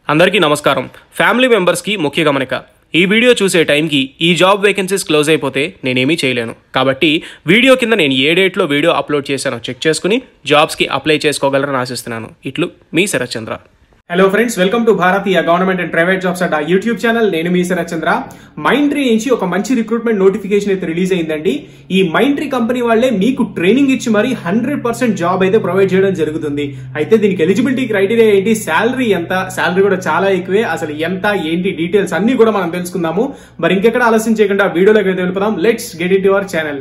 అందరికీ నమస్కారం ఫ్యామిలీ మెంబర్స్కి ముఖ్య గమనిక ఈ వీడియో చూసే టైంకి ఈ జాబ్ వేకెన్సీస్ క్లోజ్ అయిపోతే నేనేమీ చేయలేను కాబట్టి వీడియో కింద నేను ఏ డేట్లో వీడియో అప్లోడ్ చేశానో చెక్ చేసుకుని జాబ్స్కి అప్లై చేసుకోగలరని ఆశిస్తున్నాను ఇట్లు మీ Sarathchandra hello friends welcome to Bharatiya government and private jobs అడ్డా యూట్యూబ్ ఛానల్ నేను మీ శరత్చంద్ర మైండ్ ట్రీ నుంచి ఒక మంచి రిక్రూట్మెంట్ నోటిఫికేషన్ అయితే రిలీజ్ అయిందండి ఈ మైండ్ ట్రీ కంపెనీ వాళ్ళే మీకు ట్రైనింగ్ ఇచ్చి మరి హండ్రెడ్ పర్సెంట్ జాబ్ అయితే ప్రొవైడ్ చేయడం జరుగుతుంది అయితే దీనికి ఎలిజిబిలిటీ క్రైటీరియా ఏంటి శాలరీ ఎంత శాలరీ కూడా చాలా ఎక్కువే అసలు ఎంత ఏంటి డీటెయిల్స్ అన్ని కూడా మనం తెలుసుకుందాము మరి ఇంకెక్కడ ఆలస్యం చేయకుండా వీడియోలోకి అయితే వెళ్ళిపోదాం let's get it your channel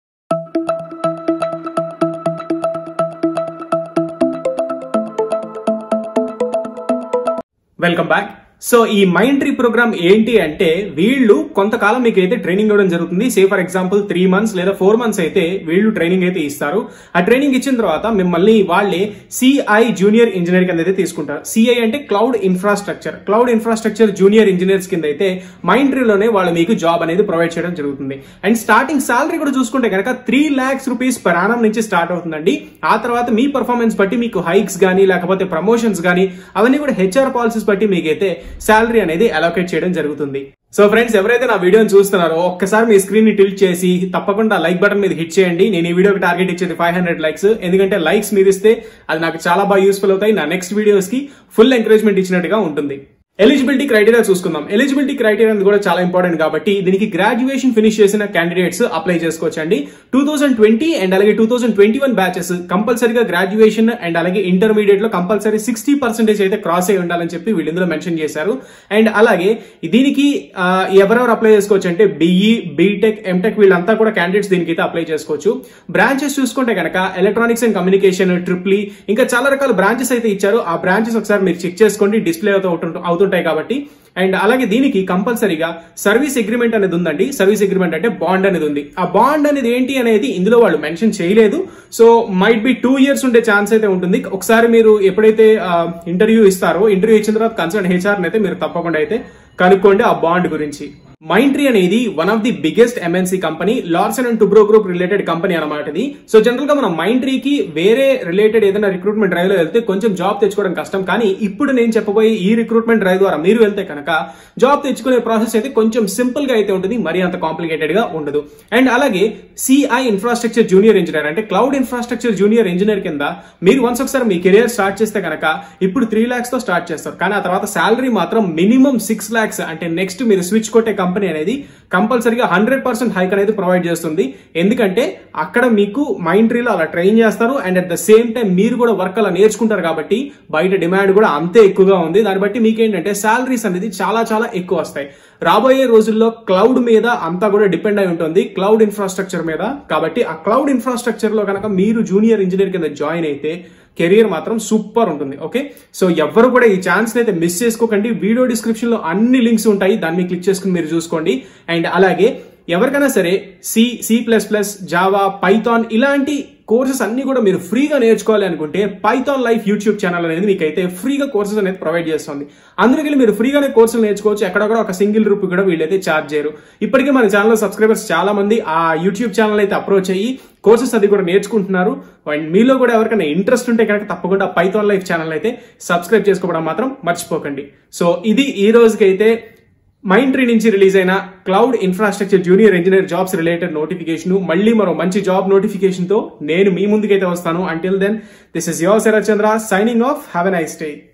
welcome back so ఈ మైండ్ ట్రీ ప్రోగ్రామ్ ఏంటి అంటే వీళ్ళు కొంతకాలం మీకు అయితే ట్రైనింగ్ ఇవ్వడం జరుగుతుంది say for example three months లేదా ఫోర్ మంత్స్ అయితే వీళ్ళు ట్రైనింగ్ అయితే ఇస్తారు ఆ ట్రైనింగ్ ఇచ్చిన తర్వాత మిమ్మల్ని వాళ్ళే సిఐ జూనియర్ ఇంజనీర్ కింద అయితే తీసుకుంటారు సిఐ అంటే cloud infrastructure cloud infrastructure junior engineers కింద అయితే మైండ్ ట్రీలోనే వాళ్ళు మీకు జాబ్ అనేది ప్రొవైడ్ చేయడం జరుగుతుంది అండ్ స్టార్టింగ్ సాలరీ కూడా చూసుకుంటే కనుక three lakhs rupees per annum నుంచి స్టార్ట్ అవుతుందండి ఆ తర్వాత మీ పర్ఫార్మెన్స్ బట్టి మీకు హైక్స్ కానీ లేకపోతే ప్రమోషన్స్ కానీ అవన్నీ కూడా హెచ్ఆర్ పాలసీస్ బట్టి మీకైతే శాలరీ అనేది అలోకేట్ చేయడం జరుగుతుంది సో ఫ్రెండ్స్ ఎవరైతే నా వీడియోని చూస్తున్నారో ఒక్కసారి మీ స్క్రీన్ ని టిల్ట్ చేసి తప్పకుండా లైక్ బటన్ మీద హిట్ చేయండి నేను ఈ వీడియోకి టార్గెట్ ఇచ్చేది ఫైవ్ హండ్రెడ్ లైక్స్ ఎందుకంటే లైక్స్ మీరు ఇస్తే అది నాకు చాలా బాగా యూస్ఫుల్ అవుతాయి నా నెక్స్ట్ వీడియోస్ కి ఫుల్ ఎంకరేజ్మెంట్ ఇచ్చినట్టుగా ఉంటుంది ఎలిజిబిలిటీ క్రైటీరియా చూసుకుందాం ఎలిజిబిలిటీ క్రైటీరియా అనేది కూడా చాలా ఇంపార్టెంట్ కాబట్టి దీనికి గ్రాడ్యుయేషన్ ఫినిష్ చేసిన క్యాండిడేట్స్ అప్లై చేసుకోవచ్చు అండి టూ థౌసండ్ ట్వంటీ అండ్ అలాగే two thousand twenty one batches కంపల్సరీగా గ్రాడ్యుయేషన్ అండ్ అలాగే ఇంటర్మీడియట్ లో కంపల్సరీ సిక్స్టీ పర్సెంటేజ్ అయితే క్రాస్ అయి ఉండాలని చెప్పి వీళ్ళు ఇందులో మెన్షన్ చేశారు అండ్ అలాగే దీనికి ఆ, ఎవరెవరు అప్లై చేసుకోవచ్చు అంటే బిఈ బీటెక్ ఎంటెక్ వీళ్ళంతా కూడా క్యాండిడేట్స్ దీనికి అయితే అప్లై చేసుకోవచ్చు బ్రాంచెస్ చూసుకుంటే కనుక ఎలక్ట్రానిక్స్ అండ్ కమ్యూనికేషన్ ట్రిప్లీ ఇంకా చాలా రకాల బ్రాంచెస్ అయితే ఇచ్చారు ఆ బ్రాంచెస్ ఒకసారి మీరు చెక్ చేసుకోండి డిస్ప్లే అవుతుంటాయి కాబట్టి అండ్ అలాగే దీనికి కంపల్సరీగా సర్వీస్ అగ్రిమెంట్ అనేది ఉందండి సర్వీస్ అగ్రిమెంట్ అంటే బాండ్ అనేది ఉంది ఆ బాండ్ అనేది ఏంటి అనేది ఇందులో వాళ్ళు మెన్షన్ చేయలేదు so might be two years ఉండే ఛాన్స్ అయితే ఉంటుంది ఒకసారి మీరు ఎప్పుడైతే ఇంటర్వ్యూ ఇస్తారో ఇంటర్వ్యూ ఇచ్చిన తర్వాత కన్సర్న్ హెచ్ఆర్ అయితే మీరు తప్పకుండా అయితే కనుక్కోండి ఆ బాండ్ గురించి మైండ్ ట్రీ అనేది one of the biggest MNC company Larsen and Toubro group related company అనమాట ఇది సో జనరల్ గా మనం మైండ్ ట్రీకి వేరే రిలేటెడ్ ఏదైనా రిక్రూట్మెంట్ డ్రైవ్ లో వెళ్తే కొంచెం జాబ్ తెచ్చుకోవడం కష్టం కానీ ఇప్పుడు నేను చెప్పబోయే ఈ రిక్రూట్మెంట్ డ్రైవ్ ద్వారా మీరు వెళ్తే కనుక జాబ్ తెచ్చుకునే ప్రాసెస్ అయితే కొంచెం సింపుల్ గా అయితే ఉంటుంది మరీ అంత కాంప్లికేటెడ్ గా ఉండదు అండ్ అలాగే సిఐ ఇన్ఫ్రాస్ట్రక్చర్ జూనియర్ ఇంజనీర్ అంటే క్లౌడ్ ఇన్ఫ్రాస్ట్రక్చర్ జూనియర్ ఇంజనీర్ కింద మీరు వన్స్ ఒకసారి మీ కెరియర్ స్టార్ట్ చేస్తే కనుక ఇప్పుడు త్రీ లాక్స్ తో స్టార్ట్ చేస్తారు కానీ ఆ తర్వాత శాలరీ మాత్రం మినిమం సిక్స్ లాక్స్ అంటే నెక్స్ట్ మీరు స్విచ్ కొట్టే కంపెనీ అనేది కంపల్సరీగా హండ్రెడ్ పర్సెంట్ హైక్ అనేది ప్రొవైడ్ చేస్తుంది ఎందుకంటే అక్కడ మీకు మైండ్ ట్రీలో అలా ట్రైన్ చేస్తారు and at the same time మీరు కూడా వర్క్ అలా నేర్చుకుంటారు కాబట్టి బయట డిమాండ్ కూడా అంతే ఎక్కువగా ఉంది దాన్ని బట్టి మీకు ఏంటంటే శాలరీస్ అనేది చాలా చాలా ఎక్కువ వస్తాయి రాబోయే రోజుల్లో క్లౌడ్ మీద అంతా కూడా డిపెండ్ అయి ఉంటుంది క్లౌడ్ ఇన్ఫ్రాస్ట్రక్చర్ మీద కాబట్టి ఆ క్లౌడ్ ఇన్ఫ్రాస్ట్రక్చర్ లో కనుక మీరు జూనియర్ ఇంజనీర్ కింద జాయిన్ అయితే కెరియర్ మాత్రం సూపర్ ఉంటుంది ఓకే సో ఎవరు కూడా ఈ ఛాన్స్ అయితే మిస్ చేసుకోకండి వీడియో డిస్క్రిప్షన్ లో అన్ని లింక్స్ ఉంటాయి దాన్ని క్లిక్ చేసుకుని మీరు చూసుకోండి అండ్ అలాగే ఎవరికైనా సరే C C plus plus Java Python ఇలాంటి కోర్సెస్ అన్ని కూడా మీరు ఫ్రీగా నేర్చుకోవాలి అనుకుంటే పైథాన్ లైఫ్ యూట్యూబ్ ఛానల్ అనేది మీకు అయితే ఫ్రీగా కోర్సెస్ అనేది ప్రొవైడ్ చేస్తుంది అందులోకి మీరు ఫ్రీగానే కోర్సులు నేర్చుకోవచ్చు ఎక్కడ కూడా ఒక సింగిల్ రూపీ కూడా వీళ్ళైతే ఛార్జ్ చేయరు ఇప్పటికే మన ఛానల్ సబ్స్క్రైబర్స్ చాలా మంది ఆ యూట్యూబ్ ఛానల్ అయితే అప్రోచ్ అయ్యి కోర్సెస్ అది కూడా నేర్చుకుంటున్నారు అండ్ మీలో కూడా ఎవరికైనా ఇంట్రెస్ట్ ఉంటే కనుక తప్పకుండా పైథాన్ లైఫ్ ఛానల్ అయితే సబ్స్క్రైబ్ చేసుకోవడం మాత్రం మర్చిపోకండి సో ఇది ఈ రోజుకైతే మైండ్ ట్రీ నుంచి రిలీజ్ అయిన cloud infrastructure junior engineer jobs related notification మళ్ళీ మరో మంచి జాబ్ నోటిఫికేషన్ తో నేను మీ ముందుకైతే వస్తాను until then this is your Sharath Chandra signing off have a nice day